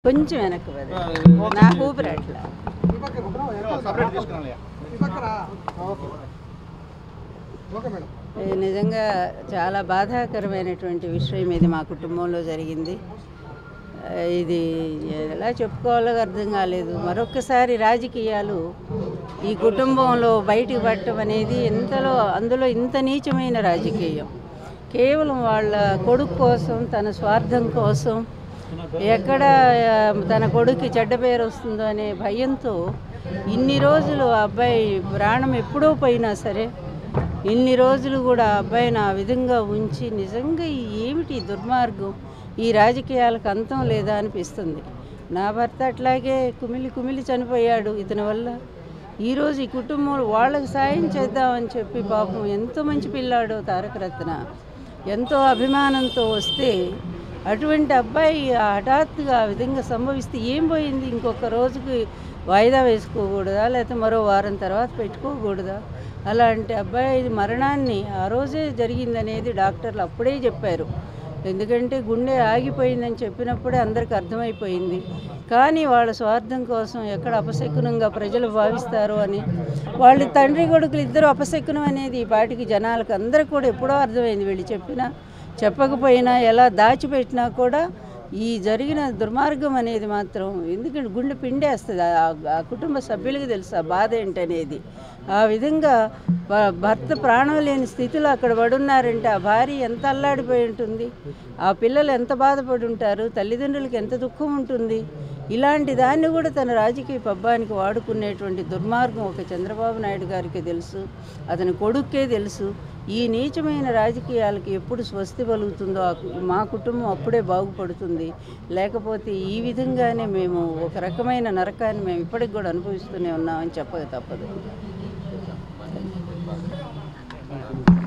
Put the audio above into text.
కొంచెం వెనక్కి పద నాకు ఊపిరట్లా సపరేట్ తీసుకున్నాను ఇది నిజంగా చాలా బాధాకరమైనటువంటి విషయం ఇది మా కుటుంబంలో జరిగింది ఆ, ఇది ఎలా చెప్పుకోవాలో అర్థం కాలేదు మరొక్కసారి రాజకీయాలు ఈ కుటుంబంలో బయటికి పట్టడం అనేది ఎంతలో అందులో ఇంత నీచమైన రాజకీయం కేవలం వాళ్ళ కొడుకు కోసం తన స్వార్థం కోసం ఎక్కడ ఆ, తన కొడుక్కి చెడ్డ పేరు వస్తుందో అనే భయంతో ఇన్ని రోజులు ఆ అబ్బాయి ప్రాణం ఎప్పుడో పోయినా సరే ఇన్ని రోజులు కూడా ఆ అబ్బాయిని ఆ విధంగా ఉంచి నిజంగా ఈ ఏమిటి ఈ దుర్మార్గం ఈ రాజకీయాలకు అంతం లేదా అనిపిస్తుంది నా భర్త అట్లాగే కుమిలి కుమిలి చనిపోయాడు ఇతని వల్ల ఈరోజు ఈ కుటుంబం వాళ్ళకి సాయం చేద్దామని చెప్పి పాపం ఎంతో మంచి పిల్లాడు తారక రత్న ఎంతో అభిమానంతో వస్తే అటువంటి అబ్బాయి ఆ హఠాత్తుగా ఆ విధంగా సంభవిస్తే ఏం పోయింది ఇంకొక రోజుకి వాయిదా వేసుకోకూడదా లేకపోతే మరో వారం తర్వాత పెట్టుకోకూడదా అలాంటి అబ్బాయి మరణాన్ని ఆ రోజే జరిగిందనేది డాక్టర్లు అప్పుడే చెప్పారు ఎందుకంటే గుండె ఆగిపోయిందని చెప్పినప్పుడే అందరికి అర్థమైపోయింది కానీ వాళ్ళ స్వార్థం కోసం ఎక్కడ అపశకునంగా ప్రజలు భావిస్తారు అని వాళ్ళ తండ్రి కొడుకులు ఇద్దరు అపశకునం అనేది ఈ పాటికి జనాలకు అందరికి కూడా ఎప్పుడో అర్థమైంది వీళ్ళు చెప్పినా చెప్పకపోయినా ఎలా దాచిపెట్టినా కూడా ఈ జరిగిన దుర్మార్గం అనేది మాత్రం ఎందుకంటే గుండె పిండేస్తుంది ఆ- ఆ కుటుంబ సభ్యులకి తెలుసు ఆ బాధ ఏంటనేది ఆ విధంగా భ- భర్త ప్రాణం లేని స్థితిలో అక్కడ పడున్నారంటే ఆ భార్య ఎంత అల్లాడిపోయి ఉంటుంది ఆ పిల్లలు ఎంత బాధపడి ఉంటారు తల్లిదండ్రులకి ఎంత దుఃఖం ఉంటుంది ఇలాంటి దాన్ని కూడా తన రాజకీయ పబ్బానికి వాడుకునేటువంటి దుర్మార్గం ఒక చంద్రబాబు నాయుడు గారికి తెలుసు అతని కొడుక్కే తెలుసు ఈ నీచమైన రాజకీయాలకి ఎప్పుడు స్వస్తి పలుకుతుందో ఆ కు- మా కుటుంబం అప్పుడే బాగుపడుతుంది లేకపోతే ఈ విధంగానే మేము ఒక రకమైన నరకాన్ని మేము ఇప్పటికి కూడా అనుభవిస్తూనే ఉన్నామని చెప్పక తప్పదు